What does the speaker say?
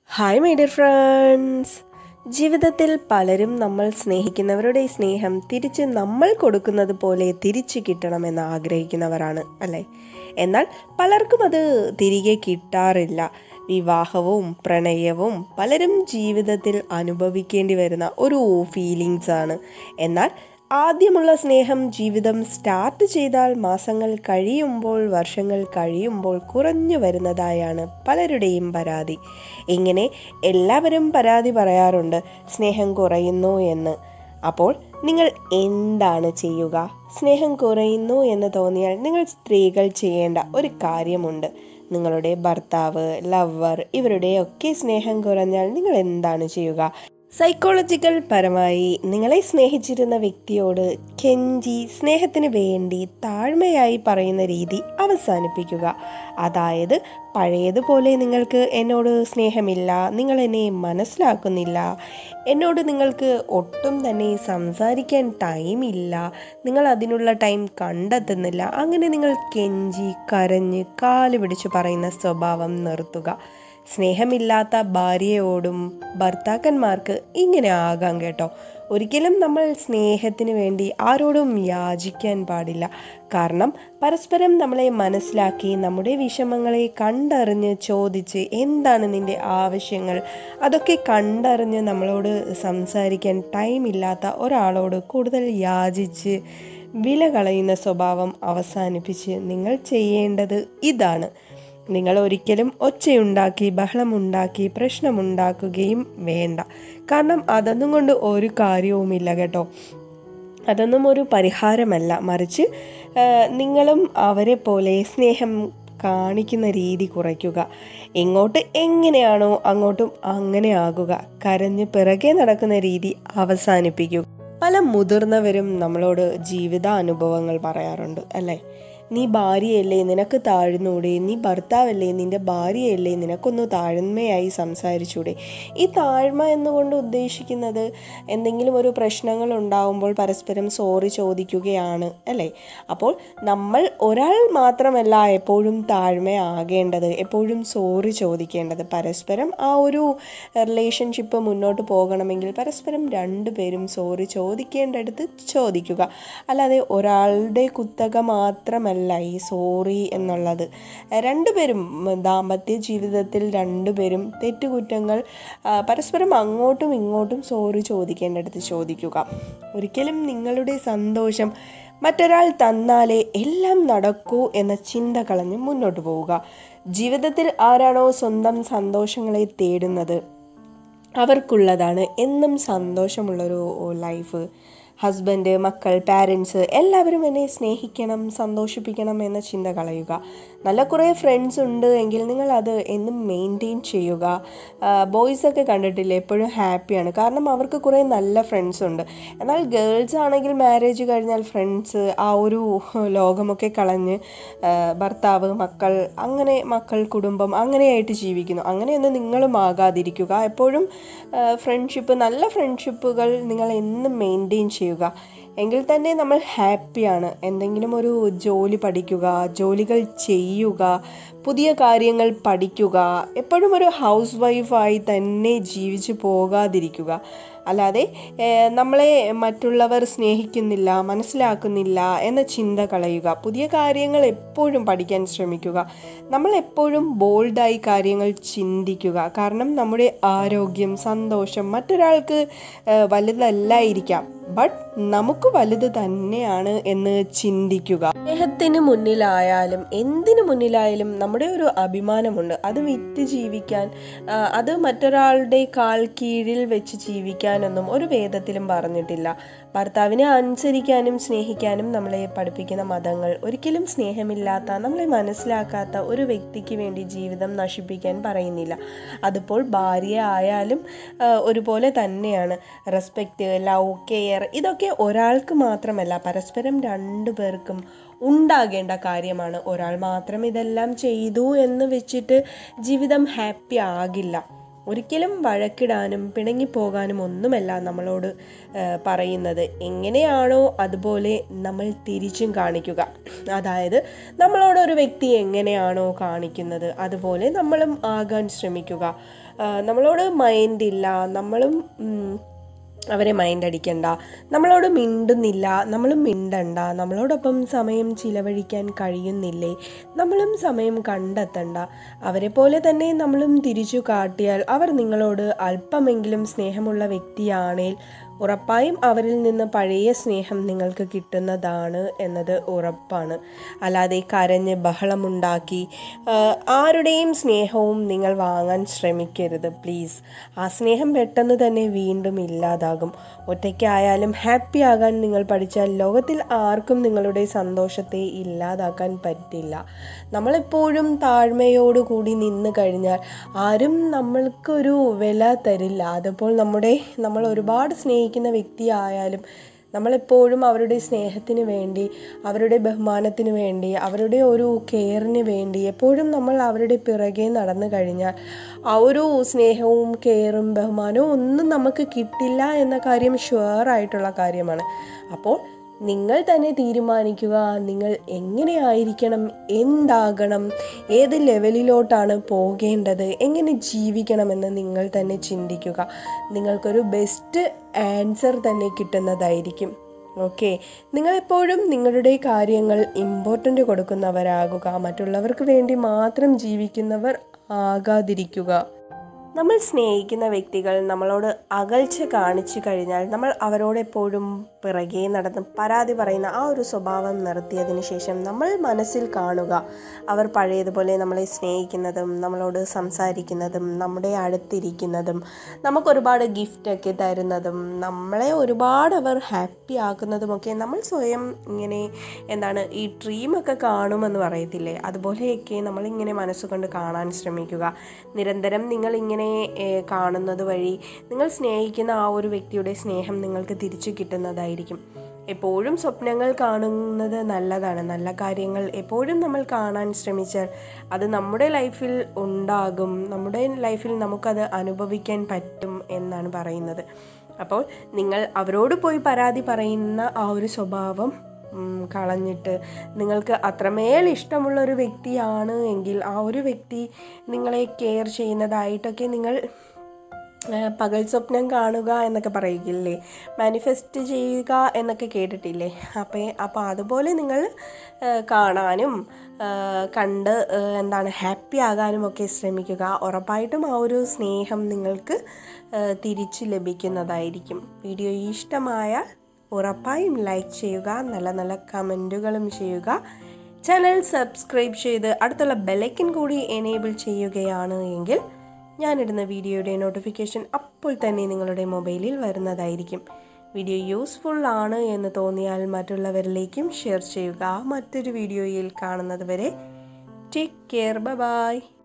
hi my dear friends ജീവിതത്തിൽ പലരും നമ്മൾ സ്നേഹിക്കുന്നവരുടെ സ്നേഹം തിരിച്ച് നമ്മൾ കൊടുക്കുന്നത് പോലെ തിരിച്ചു കിട്ടണമെന്ന് ആഗ്രഹിക്കുന്നവരാണ് അല്ലേ എന്നാൽ പലർക്കും അത് തിരികെ കിട്ടാറില്ല വിവാഹവും പ്രണയവും പലരും ജീവിതത്തിൽ അനുഭവിക്കേണ്ടി വരുന്ന ഒരു ഫീലിങ്സ് ആണ് എന്നാൽ ആദ്യമുള്ള സ്നേഹം ജീവിതം സ്റ്റാർട്ട് ചെയ്താൽ മാസങ്ങൾ കഴിയുമ്പോൾ വർഷങ്ങൾ കഴിയുമ്പോൾ കുറഞ്ഞു വരുന്നതായാണ് പലരുടെയും പരാതി ഇങ്ങനെ എല്ലാവരും പരാതി പറയാറുണ്ട് സ്നേഹം കുറയുന്നു എന്ന് അപ്പോൾ നിങ്ങൾ എന്താണ് ചെയ്യുക സ്നേഹം കുറയുന്നു എന്ന് തോന്നിയാൽ നിങ്ങൾ സ്ത്രീകൾ ചെയ്യേണ്ട ഒരു കാര്യമുണ്ട് നിങ്ങളുടെ ഭർത്താവ് ലവർ ഇവരുടെയൊക്കെ സ്നേഹം കുറഞ്ഞാൽ നിങ്ങൾ എന്താണ് ചെയ്യുക സൈക്കോളജിക്കൽ പരമായി നിങ്ങളെ സ്നേഹിച്ചിരുന്ന വ്യക്തിയോട് കെഞ്ചി സ്നേഹത്തിന് വേണ്ടി താഴ്മയായി പറയുന്ന രീതി അവസാനിപ്പിക്കുക അതായത് പഴയതുപോലെ നിങ്ങൾക്ക് എന്നോട് സ്നേഹമില്ല നിങ്ങൾ എന്നെ മനസ്സിലാക്കുന്നില്ല എന്നോട് നിങ്ങൾക്ക് ഒട്ടും തന്നെ സംസാരിക്കാൻ ടൈമില്ല നിങ്ങൾ അതിനുള്ള ടൈം കണ്ടെത്തുന്നില്ല അങ്ങനെ നിങ്ങൾ കെഞ്ചി കരഞ്ഞ് കാല് പിടിച്ച് പറയുന്ന സ്വഭാവം നിർത്തുക സ്നേഹമില്ലാത്ത ഭാര്യയോടും ഭർത്താക്കന്മാർക്ക് ഇങ്ങനെ ആകാം കേട്ടോ ഒരിക്കലും നമ്മൾ സ്നേഹത്തിന് വേണ്ടി ആരോടും യാചിക്കാൻ പാടില്ല കാരണം പരസ്പരം നമ്മളെ മനസ്സിലാക്കി നമ്മുടെ വിഷമങ്ങളെ കണ്ടറിഞ്ഞ് ചോദിച്ച് എന്താണ് നിൻ്റെ ആവശ്യങ്ങൾ അതൊക്കെ കണ്ടറിഞ്ഞ് നമ്മളോട് സംസാരിക്കാൻ ടൈമില്ലാത്ത ഒരാളോട് കൂടുതൽ യാചിച്ച് വില കളയുന്ന സ്വഭാവം അവസാനിപ്പിച്ച് നിങ്ങൾ ചെയ്യേണ്ടത് ഇതാണ് നിങ്ങൾ ഒരിക്കലും ഒച്ചയുണ്ടാക്കി ബഹളമുണ്ടാക്കി പ്രശ്നമുണ്ടാക്കുകയും വേണ്ട കാരണം അതൊന്നും കൊണ്ട് ഒരു കാര്യവുമില്ല കേട്ടോ അതൊന്നും ഒരു പരിഹാരമല്ല മറിച്ച് നിങ്ങളും അവരെ പോലെ സ്നേഹം കാണിക്കുന്ന രീതി കുറയ്ക്കുക ഇങ്ങോട്ട് എങ്ങനെയാണോ അങ്ങോട്ടും അങ്ങനെ ആകുക കരഞ്ഞ് പിറകെ നടക്കുന്ന രീതി അവസാനിപ്പിക്കുക പല മുതിർന്നവരും നമ്മളോട് ജീവിത അനുഭവങ്ങൾ പറയാറുണ്ട് അല്ലേ നീ ഭാര്യയല്ലേ നിനക്ക് താഴ്ന്നൂടെ നീ ഭർത്താവല്ലേ നിന്റെ ഭാര്യയല്ലേ നിനക്കൊന്ന് താഴ്മയായി സംസാരിച്ചൂടെ ഈ താഴ്മ എന്നുകൊണ്ട് ഉദ്ദേശിക്കുന്നത് എന്തെങ്കിലും ഒരു പ്രശ്നങ്ങൾ ഉണ്ടാവുമ്പോൾ പരസ്പരം സോറി ചോദിക്കുകയാണ് അല്ലേ അപ്പോൾ നമ്മൾ ഒരാൾ മാത്രമല്ല എപ്പോഴും താഴ്മയാകേണ്ടത് എപ്പോഴും സോറി ചോദിക്കേണ്ടത് പരസ്പരം ആ ഒരു റിലേഷൻഷിപ്പ് മുന്നോട്ട് പോകണമെങ്കിൽ പരസ്പരം രണ്ടുപേരും സോറി ചോദിക്കേണ്ടടുത്ത് ചോദിക്കുക അല്ലാതെ ഒരാളുടെ കുത്തക മാത്രമല്ല അല്ല ഈ സോറി എന്നുള്ളത് രണ്ടുപേരും ദാമ്പത്യ ജീവിതത്തിൽ രണ്ടുപേരും തെറ്റുകുറ്റങ്ങൾ പരസ്പരം അങ്ങോട്ടും ഇങ്ങോട്ടും സോറി ചോദിക്കേണ്ടടുത്ത് ചോദിക്കുക ഒരിക്കലും നിങ്ങളുടെ സന്തോഷം മറ്റൊരാൾ തന്നാലേ എല്ലാം നടക്കൂ എന്ന ചിന്ത കളഞ്ഞ് മുന്നോട്ട് പോവുക ജീവിതത്തിൽ ആരാണോ സ്വന്തം സന്തോഷങ്ങളെ തേടുന്നത് അവർക്കുള്ളതാണ് എന്നും സന്തോഷമുള്ളൊരു ലൈഫ് ഹസ്ബൻഡ് മക്കൾ പാരൻസ് എല്ലാവരും എന്നെ സ്നേഹിക്കണം സന്തോഷിപ്പിക്കണം എന്ന ചിന്ത കളയുക നല്ല കുറേ ഫ്രണ്ട്സ് ഉണ്ട് എങ്കിൽ നിങ്ങൾ അത് എന്നും മെയിൻറ്റെയിൻ ചെയ്യുക ബോയ്സൊക്കെ കണ്ടിട്ടില്ലേ എപ്പോഴും ഹാപ്പിയാണ് കാരണം അവർക്ക് കുറേ നല്ല ഫ്രണ്ട്സ് ഉണ്ട് എന്നാൽ ഗേൾസ് ആണെങ്കിൽ മാരേജ് കഴിഞ്ഞാൽ ഫ്രണ്ട്സ് ആ ഒരു ലോകമൊക്കെ കളഞ്ഞ് ഭർത്താവ് മക്കൾ അങ്ങനെ മക്കൾ കുടുംബം അങ്ങനെയായിട്ട് ജീവിക്കുന്നു അങ്ങനെയൊന്നും നിങ്ങളും ആകാതിരിക്കുക എപ്പോഴും ഫ്രണ്ട്ഷിപ്പ് നല്ല ഫ്രണ്ട്ഷിപ്പുകൾ നിങ്ങൾ എന്നും മെയിൻറ്റെയിൻ ചെയ്യുക എങ്കിൽ തന്നെ നമ്മൾ ഹാപ്പിയാണ് എന്തെങ്കിലും ഒരു ജോലി പഠിക്കുക ജോലികൾ ചെയ്യുക പുതിയ കാര്യങ്ങൾ പഠിക്കുക എപ്പോഴും ഒരു ഹൗസ് വൈഫായി തന്നെ ജീവിച്ചു പോകാതിരിക്കുക അല്ലാതെ നമ്മളെ മറ്റുള്ളവർ സ്നേഹിക്കുന്നില്ല മനസ്സിലാക്കുന്നില്ല എന്ന ചിന്ത കളയുക പുതിയ കാര്യങ്ങൾ എപ്പോഴും പഠിക്കാൻ ശ്രമിക്കുക നമ്മൾ എപ്പോഴും ബോൾഡായി കാര്യങ്ങൾ ചിന്തിക്കുക കാരണം നമ്മുടെ ആരോഗ്യം സന്തോഷം മറ്റൊരാൾക്ക് വലുതല്ലായിരിക്കാം ബട്ട് നമുക്ക് വലുത് തന്നെയാണ് എന്ന് ചിന്തിക്കുക സ്നേഹത്തിന് മുന്നിലായാലും എന്തിനു മുന്നിലായാലും നമ്മുടെ ഒരു അഭിമാനമുണ്ട് അത് വിറ്റ് ജീവിക്കാൻ അത് മറ്റൊരാളുടെ കാൽ കീഴിൽ വെച്ച് ജീവിക്കാനൊന്നും ഒരു വേദത്തിലും പറഞ്ഞിട്ടില്ല ഭർത്താവിനെ അനുസരിക്കാനും സ്നേഹിക്കാനും നമ്മളെ പഠിപ്പിക്കുന്ന മതങ്ങൾ ഒരിക്കലും സ്നേഹമില്ലാത്ത നമ്മളെ മനസ്സിലാക്കാത്ത ഒരു വ്യക്തിക്ക് വേണ്ടി ജീവിതം നശിപ്പിക്കാൻ പറയുന്നില്ല അതിപ്പോൾ ഭാര്യ ആയാലും ഒരുപോലെ തന്നെയാണ് റെസ്പെക്റ്റ് ലവ് കെയർ ഇതൊക്കെ ഒരാൾക്ക് മാത്രമല്ല പരസ്പരം രണ്ടു പേർക്കും ഉണ്ടാകേണ്ട കാര്യമാണ് ഒരാൾ മാത്രം ഇതെല്ലാം ചെയ്തു എന്ന് വെച്ചിട്ട് ജീവിതം ഹാപ്പി ആകില്ല ഒരിക്കലും വഴക്കിടാനും പിണങ്ങിപ്പോകാനും ഒന്നുമല്ല നമ്മളോട് ആ, പറയുന്നത് എങ്ങനെയാണോ അതുപോലെ നമ്മൾ തിരിച്ചും കാണിക്കുക അതായത് നമ്മളോട് ഒരു വ്യക്തി എങ്ങനെയാണോ കാണിക്കുന്നത് അതുപോലെ നമ്മളും ആകാൻ ശ്രമിക്കുക ആ, നമ്മളോട് മൈൻഡ് ഇല്ല നമ്മളും ഉം, അവരെ മൈൻഡ് അടിക്കണ്ട നമ്മളോട് മിണ്ടുന്നില്ല നമ്മളും മിണ്ടണ്ട നമ്മളോടൊപ്പം സമയം ചിലവഴിക്കാൻ കഴിയുന്നില്ലേ നമ്മളും സമയം കണ്ടെത്തണ്ട അവരെ പോലെ തന്നെ നമ്മളും തിരിച്ചു കാട്ടിയാൽ അവർ നിങ്ങളോട് അല്പമെങ്കിലും സ്നേഹമുള്ള വ്യക്തിയാണേൽ ഉറപ്പായും അവരിൽ നിന്ന് പഴയ സ്നേഹം നിങ്ങൾക്ക് കിട്ടുന്നതാണ് എന്നത് ഉറപ്പാണ് അല്ലാതെ കരഞ്ഞ് ബഹളമുണ്ടാക്കി ആ, ആരുടെയും സ്നേഹവും നിങ്ങൾ വാങ്ങാൻ ശ്രമിക്കരുത് പ്ലീസ് ആ സ്നേഹം പെട്ടെന്ന് തന്നെ വീണ്ടും ഇല്ലാതാകും ഒറ്റയ്ക്കായാലും ഹാപ്പി ആകാൻ നിങ്ങൾ പഠിച്ചാൽ ലോകത്തിൽ ആർക്കും നിങ്ങളുടെ സന്തോഷത്തെ ഇല്ലാതാക്കാൻ പറ്റില്ല നമ്മളെപ്പോഴും താഴ്മയോടുകൂടി നിന്ന് കഴിഞ്ഞാൽ ആരും നമ്മൾക്കൊരു വില തരില്ല അതപ്പോൾ നമ്മുടെ നമ്മൾ ഒരുപാട് സ്നേഹിക്കുന്ന വ്യക്തിയായാലും നമ്മളെപ്പോഴും അവരുടെ സ്നേഹത്തിന് വേണ്ടി അവരുടെ ബഹുമാനത്തിന് വേണ്ടി അവരുടെ ഒരു കെയറിന് വേണ്ടി എപ്പോഴും നമ്മൾ അവരുടെ പിറകെ നടന്നു കഴിഞ്ഞാൽ ആ ഒരു സ്നേഹവും കെയറും ബഹുമാനവും ഒന്നും നമുക്ക് കിട്ടില്ല എന്ന കാര്യം ഷുവർ ആയിട്ടുള്ള കാര്യമാണ് അപ്പോൾ നിങ്ങൾ തന്നെ തീരുമാനിക്കുക നിങ്ങൾ എങ്ങനെയായിരിക്കണം എന്താകണം ഏത് ലെവലിലോട്ടാണ് പോകേണ്ടത് എങ്ങനെ ജീവിക്കണമെന്ന് നിങ്ങൾ തന്നെ ചിന്തിക്കുക നിങ്ങൾക്കൊരു ബെസ്റ്റ് ആൻസർ തന്നെ കിട്ടുന്നതായിരിക്കും ഓക്കെ നിങ്ങളെപ്പോഴും നിങ്ങളുടെ കാര്യങ്ങൾ ഇമ്പോർട്ടൻ്റ് കൊടുക്കുന്നവരാകുക മറ്റുള്ളവർക്ക് വേണ്ടി മാത്രം ജീവിക്കുന്നവർ ആകാതിരിക്കുക നമ്മൾ സ്നേഹിക്കുന്ന വ്യക്തികൾ നമ്മളോട് അകൽച്ച കാണിച്ചു കഴിഞ്ഞാൽ നമ്മൾ അവരോട് എപ്പോഴും പിറകെ നടന്ന് പരാതി പറയുന്ന ആ ഒരു സ്വഭാവം നിർത്തിയതിന് ശേഷം നമ്മൾ മനസ്സിൽ കാണുക അവർ പഴയതുപോലെ നമ്മളെ സ്നേഹിക്കുന്നതും നമ്മളോട് സംസാരിക്കുന്നതും നമ്മുടെ അടുത്തിരിക്കുന്നതും നമുക്കൊരുപാട് ഗിഫ്റ്റൊക്കെ തരുന്നതും നമ്മളെ ഒരുപാട് അവർ ഹാപ്പി ആക്കുന്നതുമൊക്കെ നമ്മൾ സ്വയം ഇങ്ങനെ എന്താണ് ഈ ഡ്രീമൊക്കെ കാണുമെന്ന് പറയത്തില്ലേ അതുപോലെയൊക്കെ നമ്മളിങ്ങനെ മനസ്സുകൊണ്ട് കാണാൻ ശ്രമിക്കുക നിരന്തരം നിങ്ങളിങ്ങനെ ഏഹ്, കാണുന്നത് വഴി നിങ്ങൾ സ്നേഹിക്കുന്ന ആ ഒരു വ്യക്തിയുടെ സ്നേഹം നിങ്ങൾക്ക് തിരിച്ചു കിട്ടുന്നതായിരിക്കും എപ്പോഴും സ്വപ്നങ്ങൾ കാണുന്നത് നല്ലതാണ് നല്ല കാര്യങ്ങൾ എപ്പോഴും നമ്മൾ കാണാൻ ശ്രമിച്ചാൽ അത് നമ്മുടെ ലൈഫിൽ ഉണ്ടാകും നമ്മുടെ ലൈഫിൽ നമുക്കത് അനുഭവിക്കാൻ പറ്റും എന്നാണ് പറയുന്നത് അപ്പോൾ നിങ്ങൾ അവരോട് പോയി പരാതി പറയുന്ന ആ ഒരു സ്വഭാവം ഉം, കളഞ്ഞിട്ട് നിങ്ങൾക്ക് അത്രമേൽ ഇഷ്ടമുള്ള ഒരു വ്യക്തിയാണ് എങ്കിൽ ആ ഒരു വ്യക്തി നിങ്ങളെ കെയർ ചെയ്യുന്നതായിട്ടൊക്കെ നിങ്ങൾ ആ, പകൽ സ്വപ്നം കാണുക എന്നൊക്കെ പറയില്ലേ മാനിഫെസ്റ്റ് ചെയ്യുക എന്നൊക്കെ കേട്ടിട്ടില്ലേ അപ്പോൾ അപ്പോൾ അതുപോലെ നിങ്ങൾ ആ, കാണാനും ആ, കണ്ട് ആ, എന്താണ് ഹാപ്പി ആകാനും ഒക്കെ ശ്രമിക്കുക ഉറപ്പായിട്ടും ആ ഒരു സ്നേഹം നിങ്ങൾക്ക് ആ, തിരിച്ചു ലഭിക്കുന്നതായിരിക്കും വീഡിയോ ഇഷ്ടമായാൽ ഉറപ്പായും ലൈക്ക് ചെയ്യുക നല്ല നല്ല കമൻറ്റുകളും ചെയ്യുക ചാനൽ സബ്സ്ക്രൈബ് ചെയ്ത് അടുത്തുള്ള ബെലൈക്കൻ കൂടി എനേബിൾ ചെയ്യുകയാണ് എങ്കിൽ ഞാനിടുന്ന വീഡിയോയുടെ നോട്ടിഫിക്കേഷൻ അപ്പോൾ തന്നെ നിങ്ങളുടെ മൊബൈലിൽ വരുന്നതായിരിക്കും വീഡിയോ യൂസ്ഫുൾ ആണ് എന്ന് തോന്നിയാൽ മറ്റുള്ളവരിലേക്കും ഷെയർ ചെയ്യുക മറ്റൊരു വീഡിയോയിൽ കാണുന്നത് വരെ ടേക്ക് കെയർ ബൈ